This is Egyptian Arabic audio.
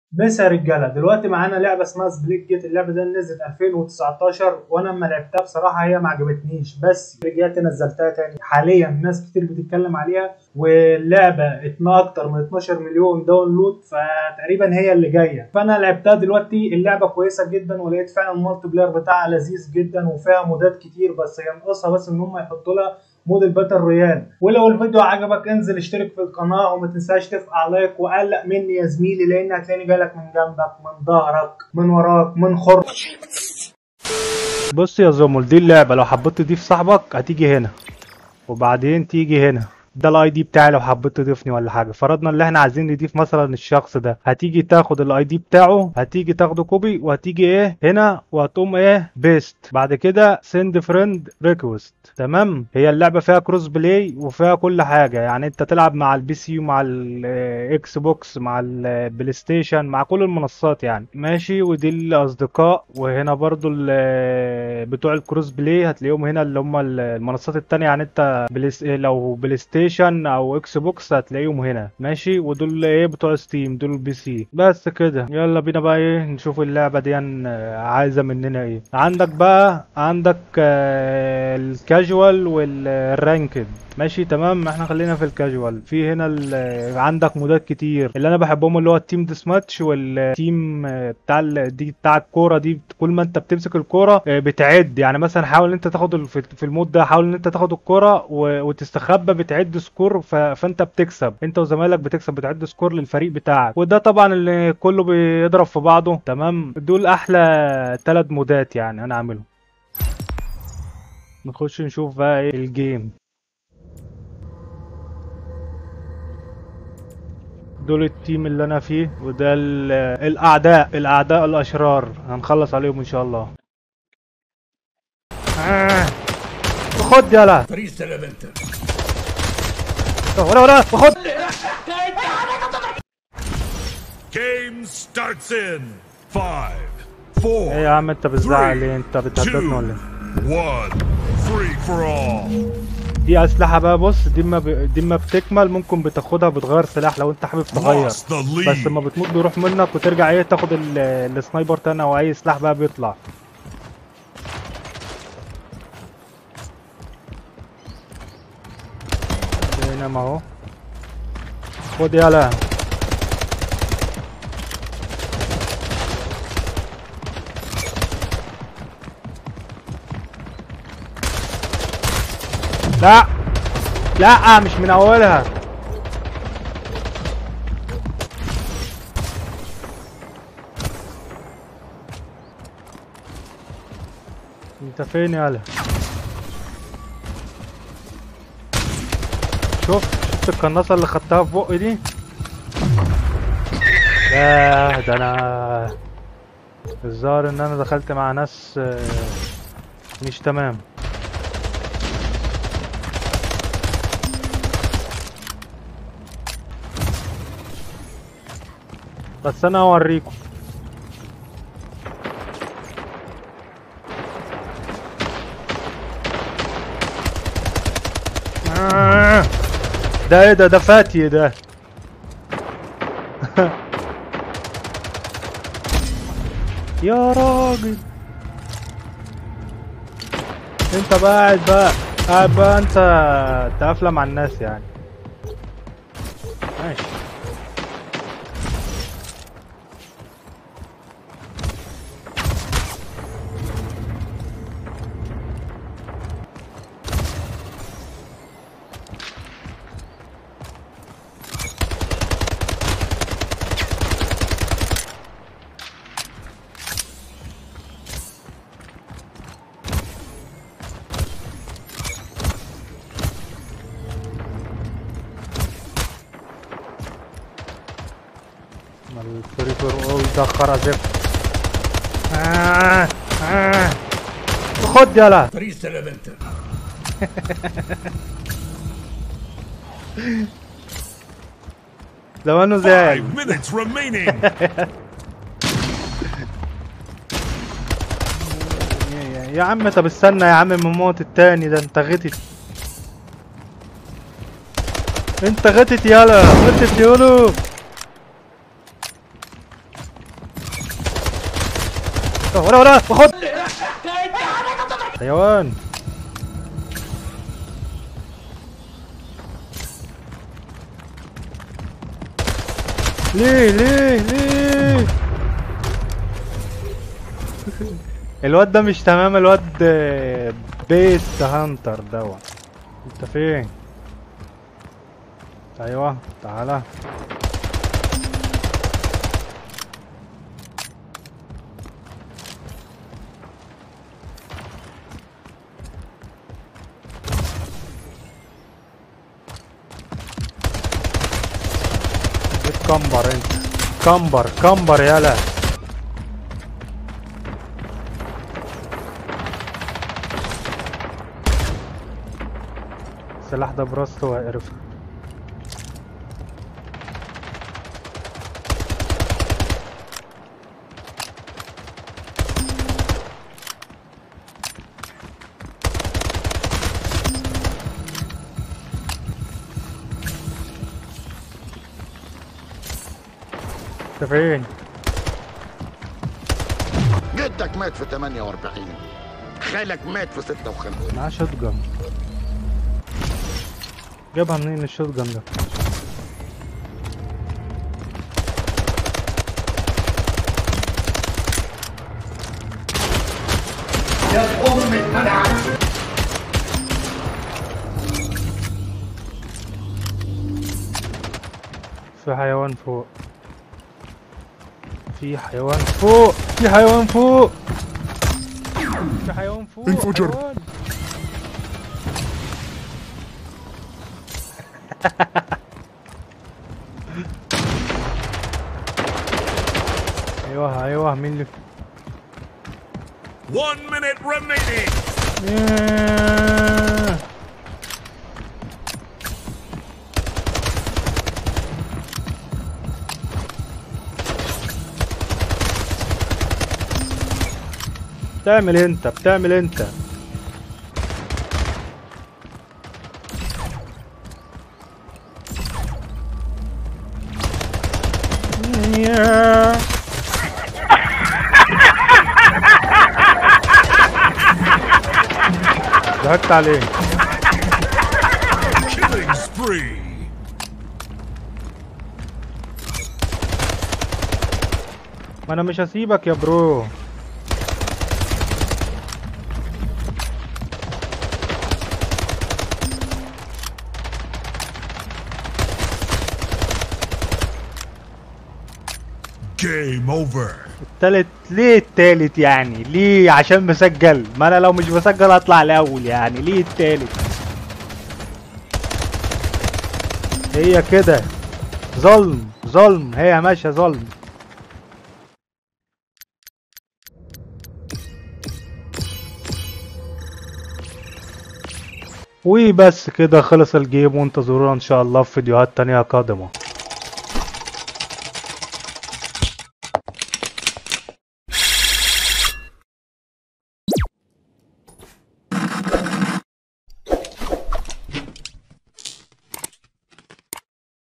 بس يا رجاله دلوقتي معانا لعبه اسمها سبليت جيت اللعبه دي نزلت 2019 وانا لما لعبتها بصراحه هي ما عجبتنيش بس رجعت نزلتها تاني حاليا ناس كتير بتتكلم عليها واللعبه اتنا اكتر من 12 مليون داونلود فتقريبا هي اللي جايه فانا لعبتها دلوقتي اللعبه كويسه جدا ولقيت فعلا المالتي بلاير بتاعها لذيذ جدا وفيها مودات كتير بس هي ناقصها بس ان هم يحطوا لها مود الباتل رويال ولو الفيديو عجبك انزل اشترك في القناه وما تنساش تفعل لايك وقلق مني يا زميلي لان هتلاقيني جايلك من جنبك من ظهرك من وراك من خرم بص يا زمل دي اللعبه لو حبيت تضيف صاحبك هتيجي هنا وبعدين تيجي هنا ده الاي دي بتاعي لو حبيت تضيفني ولا حاجه فرضنا ان احنا عايزين نضيف مثلا الشخص ده هتيجي تاخد الاي دي بتاعه هتيجي تاخده كوبي وهتيجي ايه هنا وهتقوم ايه بيست بعد كده سند فريند ريكوست تمام هي اللعبه فيها كروس بلاي وفيها كل حاجه يعني انت تلعب مع البي سي ومع الاكس بوكس مع البلاي ستيشن مع كل المنصات يعني ماشي ودي الاصدقاء وهنا برضو ال- بتوع الكروس بلاي هتلاقيهم هنا اللي هم المنصات التانية يعني انت بلس... لو بلاي ستيشن او اكس بوكس هتلاقيهم هنا ماشي ودول ايه بتوع ستيم دول البي سي بس كده يلا بينا بقى ايه نشوف اللعبة دي آه، عايزة مننا ايه عندك بقى عندك آه، الكاجوال والرانكد ماشي تمام احنا خلينا في الكاجوال في هنا ال- عندك مودات كتير اللي انا بحبهم اللي هو التيم ديس ماتش والتيم آه، بتاع ال- دي بتاع الكوره دي كل ما انت بتمسك الكوره آه، بتعد يعني مثلا حاول ان انت تاخد ال- في في المود ده حاول ان انت تاخد الكوره و- وتستخبى بتعد سكور ف- فانت بتكسب انت وزمايلك بتكسب بتعد سكور للفريق بتاعك وده طبعا اللي كله بيضرب في بعضه تمام دول احلى ثلاث مودات يعني انا عاملهم نخش نشوف بقى ايه الجيم دول التيم اللي انا فيه وده ال- الاعداء الاعداء الاشرار هنخلص عليهم ان شاء الله آه. خد يلا فريق سلامتك ولا ولا خد Game starts in five, four, ايه يا عم انت بتزعق ليه انت two, بتهددنا ولا ايه one. Free for all. دي اسلحه بقى بص دي ما ب... دي ما بتكمل ممكن بتاخدها بتغير سلاح لو انت حابب تغير Lost the بس lead. لما بتموت بيروح منك وترجع ايه تاخد ال... السنايبر تاني او اي سلاح بقى بيطلع هنا ما اهو خد يلا لا لا مش من اولها انت فين يالا شوف شفت القناصة اللي خدتها في بقي دي لا ده انا الظاهر ان انا دخلت مع ناس آه، مش تمام بس انا هوريكم آه. ده ايه ده ده فاتي ده يا راجل انت بقى قاعد بقى قاعد بقى انت تقفله مع الناس يعني ماشي ما الفري فور اول دخر زفت آه آه خد يلا فريق سلامتك لو انه Five زي minutes remaining. يا- يا عم طب استنى يا عم من موت التاني ده انت غتت انت غتت يالا غتت يولو ولا ولا خد حيوان ليه ليه ليه الواد ده مش تمام الواد بيست هانتر دوت انت فين ايوه تعالى كمبر انت كمبر كمبر يالا السلاح ده براسته وهيقرفه انت فين؟ جدك مات في 48 خالك مات في 56 معاه شوت جن جابها منين الشوت جن ده؟ في حيوان فوق في حيوان فوق في حيوان فوق في حيوان فوق انفجر. حيوان. ايوه ايوه مين اللي One minute remaining. ياه. بتعمل انت بتعمل انت ياه. ضحكت عليه Killing spree. ما انا مش هسيبك يا برو Game over. التالت ليه التالت يعني ليه عشان مسجل ما انا لو مش مسجل هطلع الاول يعني ليه التالت هي كده ظلم ظلم هي ماشيه ظلم وبس كده خلص الجيم وانتظرونا ان شاء الله في فيديوهات تانية قادمة